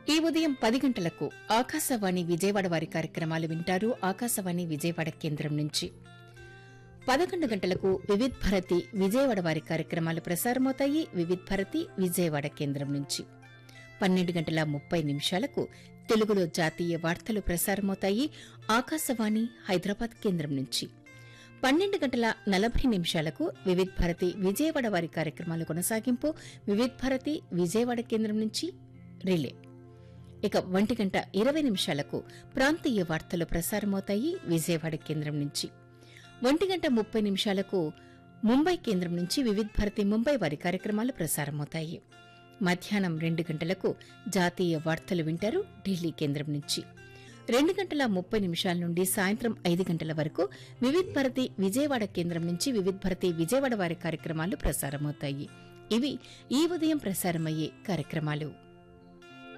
ఈ ఉదయం పది గంటలకు ఆకాశవాణి విజయవాడ వారి కార్యక్రమాలు వింటారు ఆకాశవాణి విజయవాడ కేంద్రం నుంచి పదకొండు గంటలకు వివిధ్ భారతి విజయవాడ వారి కార్యక్రమాలు ప్రసారమవుతాయి వివిధ్ భారతి విజయవాడ కేంద్రం నుంచి పన్నెండు గంటల ముప్పై నిమిషాలకు తెలుగులో జాతీయ వార్తలు ప్రసారమవుతాయి ఆకాశవాణి హైదరాబాద్ కేంద్రం నుంచి పన్నెండు గంటల నలభై నిమిషాలకు వివిధ్ భారతి విజయవాడ వారి కార్యక్రమాలు కొనసాగింపు వివిధ్ భారతి విజయవాడ కేంద్రం నుంచి రిలే ఇక ఒంటి గంట ఇరవై నిమిషాలకు ప్రాంతీయ వార్తలు ప్రసారమవుతాయి విజయవాడ కేంద్రం నుంచి ఒంటి గంట ముప్పై నిమిషాలకు ముంబై కేంద్రం నుంచి వివిధ్ భారతి ముంబై వారి కార్యక్రమాలు ప్రసారమవుతాయి మధ్యాహ్నం రెండు గంటలకు జాతీయ వార్తలు వింటారు ఢిల్లీ కేంద్రం నుంచి రెండు గంటల ముప్పై నిమిషాల నుండి సాయంత్రం ఐదు గంటల వరకు వివిధ్ భారతి విజయవాడ కేంద్రం నుంచి వివిధ్ భారతి విజయవాడ వారి కార్యక్రమాలు ప్రసారమవుతాయి ఇవి ఈ ఉదయం ప్రసారమయ్యే కార్యక్రమాలు